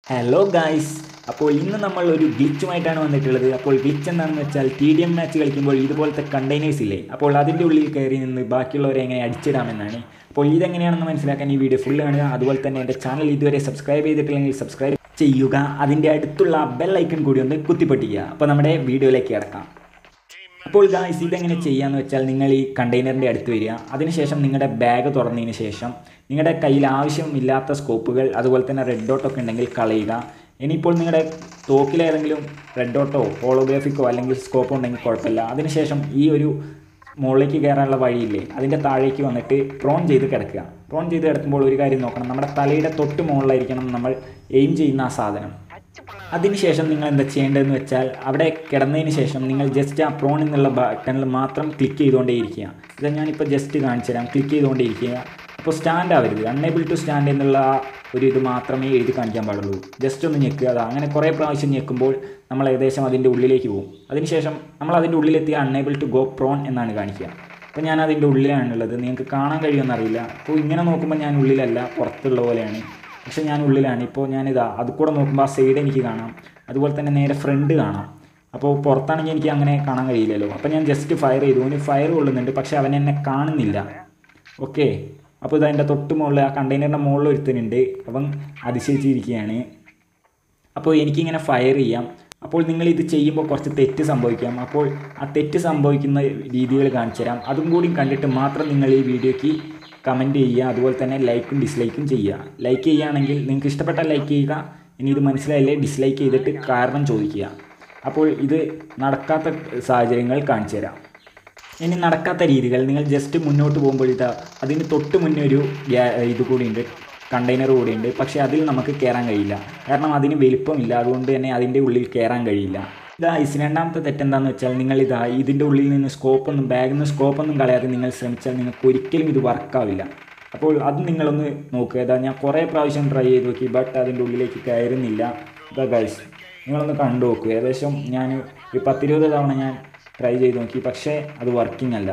hello guys അപ്പോൾ ഇന്ന് നമ്മൾ ഒരു ഗ്ലിച്ചുമായിട്ടാണ് വന്നിട്ടുള്ളത് അപ്പോൾ ഗ്ലിച്ച് എന്താണെന്ന് വെച്ചാൽ ടി ഡി എം മാച്ച് കളിക്കുമ്പോൾ ഇതുപോലത്തെ കണ്ടെയ്നേഴ്സ് ഇല്ലേ അപ്പോൾ അതിൻ്റെ ഉള്ളിൽ കയറി നിന്ന് ബാക്കിയുള്ളവരെ എങ്ങനെ അടിച്ചിടാമെന്നാണ് അപ്പോൾ ഇതെങ്ങനെയാണെന്ന് മനസ്സിലാക്കാൻ ഈ വീഡിയോ ഫുൾ കാണുക അതുപോലെ തന്നെ എൻ്റെ ചാനൽ ഇതുവരെ സബ്സ്ക്രൈബ് ചെയ്തിട്ടില്ലെങ്കിൽ സബ്സ്ക്രൈബ് ചെയ്യുക അതിൻ്റെ അടുത്തുള്ള ബെൽ ഐക്കൺ കൂടി ഒന്ന് കുത്തിപ്പൊട്ടിക്കുക അപ്പോൾ നമ്മുടെ വീഡിയോയിലേക്ക് കിടക്കാം അപ്പോൾ ഗായ്സ് ഇതെങ്ങനെ ചെയ്യാന്ന് വെച്ചാൽ നിങ്ങൾ ഈ കണ്ടെയ്നറിൻ്റെ അടുത്ത് വരിക അതിനുശേഷം നിങ്ങളുടെ ബാഗ് തുറന്നതിന് ശേഷം നിങ്ങളുടെ കയ്യിൽ ആവശ്യമില്ലാത്ത സ്കോപ്പുകൾ അതുപോലെ തന്നെ റെഡ് ഡോട്ടൊക്കെ ഉണ്ടെങ്കിൽ കളയുക ഇനിയിപ്പോൾ നിങ്ങളുടെ തോക്കിലേതെങ്കിലും റെഡ് ഡോട്ടോ ഹോളോഗ്രാഫിക്കോ അല്ലെങ്കിൽ സ്കോപ്പോ ഉണ്ടെങ്കിൽ കുഴപ്പമില്ല അതിനുശേഷം ഈ ഒരു മുകളിലേക്ക് കയറാനുള്ള വഴിയില്ലേ അതിൻ്റെ താഴേക്ക് വന്നിട്ട് പ്രോൺ ചെയ്ത് കിടക്കുക പ്രോൺ ചെയ്ത് കിടക്കുമ്പോൾ ഒരു കാര്യം നോക്കണം നമ്മുടെ തലയുടെ തൊട്ട് മുകളിലായിരിക്കണം നമ്മൾ എയിം ചെയ്യുന്ന ആ സാധനം അതിനുശേഷം നിങ്ങൾ എന്താ ചെയ്യേണ്ടതെന്ന് വെച്ചാൽ അവിടെ കിടന്നതിന് ശേഷം നിങ്ങൾ ജസ്റ്റ് ആ പ്രോൺ എന്നുള്ള ബട്ടണിൽ മാത്രം ക്ലിക്ക് ചെയ്തുകൊണ്ടേയിരിക്കുക ഇത് ഞാനിപ്പോൾ ജസ്റ്റ് കാണിച്ചു തരാം ക്ലിക്ക് ചെയ്തുകൊണ്ടേയിരിക്കുക അപ്പോൾ സ്റ്റാൻഡ് ആവരുത് അൺഎബിൾ ടു സ്റ്റാൻഡ് എന്നുള്ള ആ ഒരു ഇത് മാത്രമേ എഴുതി കാണിക്കാൻ പാടുള്ളൂ ജസ്റ്റ് ഒന്ന് ഞെക്കുക അതാ അങ്ങനെ കുറേ പ്രാവശ്യം ഞെക്കുമ്പോൾ നമ്മൾ ഏകദേശം അതിൻ്റെ ഉള്ളിലേക്ക് പോകും അതിനുശേഷം നമ്മൾ അതിൻ്റെ ഉള്ളിലെത്തി അൺഎബിൾ ടു ഗോ പ്രോൺ എന്നാണ് കാണിക്കുക അപ്പോൾ ഞാൻ അതിൻ്റെ ഉള്ളിലാണുള്ളത് നിങ്ങൾക്ക് കാണാൻ കഴിയുമെന്നറിയില്ല അപ്പോൾ ഇങ്ങനെ നോക്കുമ്പോൾ ഞാൻ ഉള്ളിലല്ല പുറത്തുള്ള പോലെയാണ് പക്ഷെ ഞാൻ ഉള്ളിലാണ് ഇപ്പോൾ ഞാനിതാ അത് കൂടെ നോക്കുമ്പോൾ ആ സൈഡ് എനിക്ക് കാണാം അതുപോലെ തന്നെ നേരെ ഫ്രണ്ട് കാണാം അപ്പോൾ പുറത്താണെങ്കിൽ എനിക്ക് അങ്ങനെ കാണാൻ കഴിയില്ലല്ലോ അപ്പോൾ ഞാൻ ജസ്റ്റ് ഫയർ ചെയ്തു അവന് ഫയർ കൊള്ളുന്നുണ്ട് പക്ഷെ അവൻ എന്നെ കാണുന്നില്ല ഓക്കെ അപ്പോൾ ഇത് അതിൻ്റെ തൊട്ട് മുകളിൽ ആ കണ്ടെയ്നറിൻ്റെ മുകളിൽ ഒരുത്തനുണ്ട് അവൻ അതിശയിച്ചിരിക്കുകയാണ് അപ്പോൾ എനിക്കിങ്ങനെ ഫയർ ചെയ്യാം അപ്പോൾ നിങ്ങൾ ഇത് ചെയ്യുമ്പോൾ കുറച്ച് തെറ്റ് സംഭവിക്കാം അപ്പോൾ ആ തെറ്റ് സംഭവിക്കുന്ന രീതികൾ കാണിച്ചു തരാം അതും കൂടി കണ്ടിട്ട് മാത്രം നിങ്ങൾ ഈ വീഡിയോയ്ക്ക് കമൻറ്റ് ചെയ്യുക അതുപോലെ തന്നെ ലൈക്കും ഡിസ്ലൈക്കും ചെയ്യുക ലൈക്ക് ചെയ്യുകയാണെങ്കിൽ നിങ്ങൾക്ക് ഇഷ്ടപ്പെട്ട ലൈക്ക് ചെയ്യുക ഇനി ഇത് മനസ്സിലായില്ലേ ഡിസ്ലൈക്ക് ചെയ്തിട്ട് കാരണം ചോദിക്കുക അപ്പോൾ ഇത് നടക്കാത്ത സാഹചര്യങ്ങൾ കാണിച്ചു തരാം ഇനി നടക്കാത്ത രീതികൾ നിങ്ങൾ ജസ്റ്റ് മുന്നോട്ട് പോകുമ്പോൾ ഇതാ അതിന് തൊട്ട് മുന്നേ ഒരു ഗ്യാ- ഇത് കൂടിയുണ്ട് കണ്ടെയ്നർ കൂടിയുണ്ട് പക്ഷേ അതിൽ നമുക്ക് കയറാൻ കഴിയില്ല കാരണം അതിന് വലിപ്പമില്ല അതുകൊണ്ട് തന്നെ അതിൻ്റെ ഉള്ളിൽ കയറാൻ കഴിയില്ല ഇതാ ഇസ് രണ്ടാമത്തെ തെറ്റെന്താണെന്ന് വെച്ചാൽ നിങ്ങൾ ഇതാ ഇതിൻ്റെ ഉള്ളിൽ നിന്ന് സ്കോപ്പൊന്നും ബാഗിൽ നിന്ന് സ്കോപ്പൊന്നും കളയാതെ നിങ്ങൾ ശ്രമിച്ചാൽ നിങ്ങൾക്ക് ഒരിക്കലും ഇത് വർക്കാവില്ല അപ്പോൾ അത് നിങ്ങളൊന്ന് നോക്കുക ഇതാ ഞാൻ കുറേ പ്രാവശ്യം ട്രൈ ചെയ്ത് നോക്കി ബട്ട് അതിൻ്റെ ഉള്ളിലേക്ക് കയറുന്നില്ല ഇതാ ഗൈസ് നിങ്ങളൊന്ന് കണ്ടു നോക്കൂ ഏകദേശം ഞാൻ ഒരു പത്തിരുപത് തവണ ഞാൻ ട്രൈ ചെയ്ത് നോക്കി പക്ഷേ അത് വർക്കിംഗ് അല്ല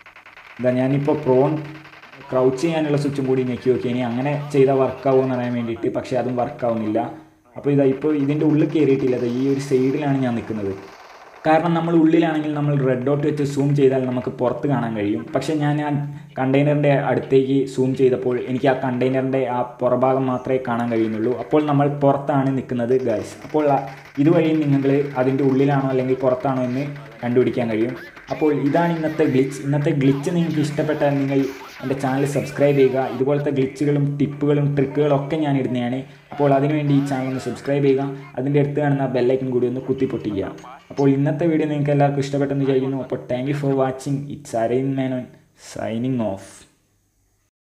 ഇതാ ഞാനിപ്പോൾ പ്രോൺ ക്രൗച്ച് ചെയ്യാനുള്ള സ്വിച്ചും കൂടി ഞെക്കി നോക്കി ഇനി അങ്ങനെ ചെയ്താൽ വർക്കാവുമെന്ന് അറിയാൻ വേണ്ടിയിട്ട് പക്ഷേ അതും വർക്കാവുന്നില്ല അപ്പോൾ ഇതാ ഇപ്പോൾ ഇതിൻ്റെ ഉള്ളിൽ കയറിയിട്ടില്ല ദാ ഈ ഒരു സൈഡിലാണ് ഞാൻ നിൽക്കുന്നത് കാരണം നമ്മൾ ഉള്ളിലാണെങ്കിൽ നമ്മൾ റെഡ് ഡോട്ട് വെച്ച് സൂം ചെയ്താൽ നമുക്ക് പുറത്ത് കാണാൻ കഴിയും പക്ഷേ ഞാൻ ആ കണ്ടെയ്നറിൻ്റെ അടുത്തേക്ക് സൂം ചെയ്തപ്പോൾ എനിക്ക് ആ കണ്ടെയ്നറിൻ്റെ ആ പുറഭാഗം മാത്രമേ കാണാൻ കഴിയുന്നുള്ളൂ അപ്പോൾ നമ്മൾ പുറത്താണ് നിൽക്കുന്നത് ഗൈസ് അപ്പോൾ ആ- ഇതുവഴി നിങ്ങൾ അതിൻ്റെ ഉള്ളിലാണോ അല്ലെങ്കിൽ പുറത്താണോ എന്ന് കണ്ടുപിടിക്കാൻ കഴിയും അപ്പോൾ ഇതാണ് ഇന്നത്തെ ഗ്ലിച്ച് ഇന്നത്തെ ഗ്ലിച്ച് നിങ്ങൾക്ക് ഇഷ്ടപ്പെട്ടാൽ നിങ്ങൾ എൻ്റെ ചാനൽ സബ്സ്ക്രൈബ് ചെയ്യുക ഇതുപോലത്തെ ഗ്ലിച്ചുകളും ടിപ്പുകളും ട്രിക്കുകളും ഒക്കെ ഞാൻ ഇടുന്നതാണ് അപ്പോൾ അതിനുവേണ്ടി ഈ ചാനൽ ഒന്ന് സബ്സ്ക്രൈബ് ചെയ്യുക അതിൻ്റെ അടുത്ത് കാണുന്ന ബെല്ലൈക്കൻ കൂടി ഒന്ന് കുത്തിപ്പൊട്ടിക്കുക അപ്പോൾ ഇന്നത്തെ വീഡിയോ നിങ്ങൾക്ക് എല്ലാവർക്കും ഇഷ്ടപ്പെട്ടെന്ന് വിചാരിക്കുന്നു അപ്പോൾ thank you for watching it's അരൈൻ മാനോൻ സൈനിങ് ഓഫ്